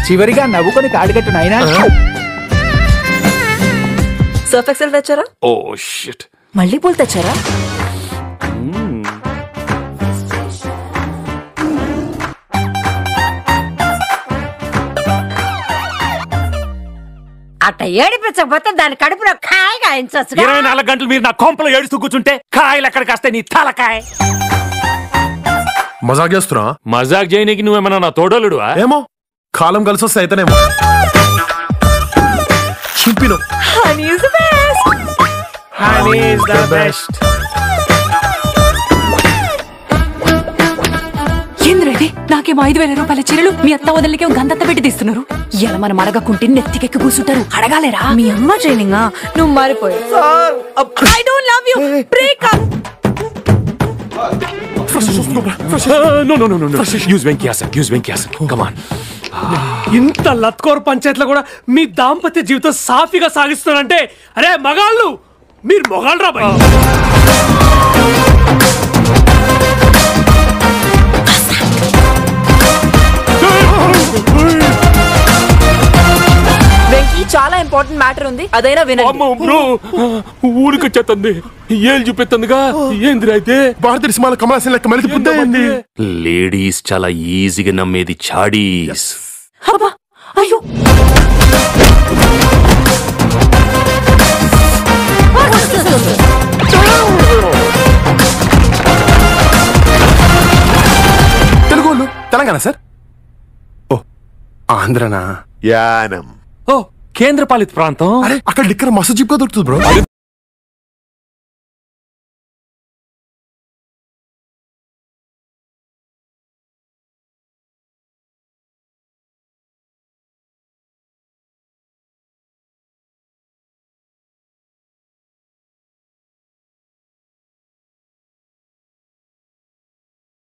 చివరిగా నవ్వుకొని తాడికట్టు నాయనా సర్ఫ్ ఎక్సెల్ తెచ్చారా ఓ షిట్ మళ్ళీ పూలు తెచ్చారా అట్ట ఏడిపించకపోతే దాని కడుపులో కాయ కాయించవచ్చు ఇరవై నాలుగు గంటలు మీరు నా కొంపలో ఏడుస్తూ కూర్చుంటే కాయలు ఎక్కడికి వస్తాయి నీ తలకాయ మజాక్ చేస్తున్నా మజాక్ చేయనీకి నువ్వేమన్నా నా తోడలుడువా ఏమో కాలం కలిసి వస్తే అయితేనేమో చింపిను హనీ ఇస్ ద బెస్ట్ ఏంద్రేది నాకేమో ఐదు వేల రూపాయల చీరలు మీ అత్త వదలకేమో గంధంత పెట్టి తీస్తున్నారు ఇలా మనం అడగకుంటే నెత్తికెక్కి కూర్చుంటారు అడగాలేరా మీ అమ్మ ట్రైనింగ్ నువ్వు మారిపోయావు I don't love you break up no no no no use వెంకయాసన్ యూజ్ వెంకయాసన్ కమాన్ ఇంత లత్కోర్ పంచాయతీలో కూడా మీ దాంపత్య జీవితం సాఫీగా సాగిస్తున్నారంటే అరే మగాళ్ళు మీరు మొగాళ్ళు రా భయ్. వెంకీ చాలా ఇంపార్టెంట్ మ్యాటర్ ఉంది అదైనా వినండి అమ్మో బ్రో ఊరికి వచ్చేస్తుంది ఏళ్ళు చూపెత్తుందిగా ఏంది అయితే భారతీయ సినిమాలో కమలాసన్ లెక్క మళ్ళీ బుద్ధి అయింది లేడీస్ చాలా ఈజీగా నమ్మేది చాడీస్ అబ్బా అయ్యో తెలుగు వాళ్ళు తెలంగాణ సార్ ఓ ఆంధ్రనా యానం ఓ కేంద్రపాలిత ప్రాంతం అరే అక్కడ లిక్కర్ మస్తు చిప్గా దొరుకుతుంది బ్రో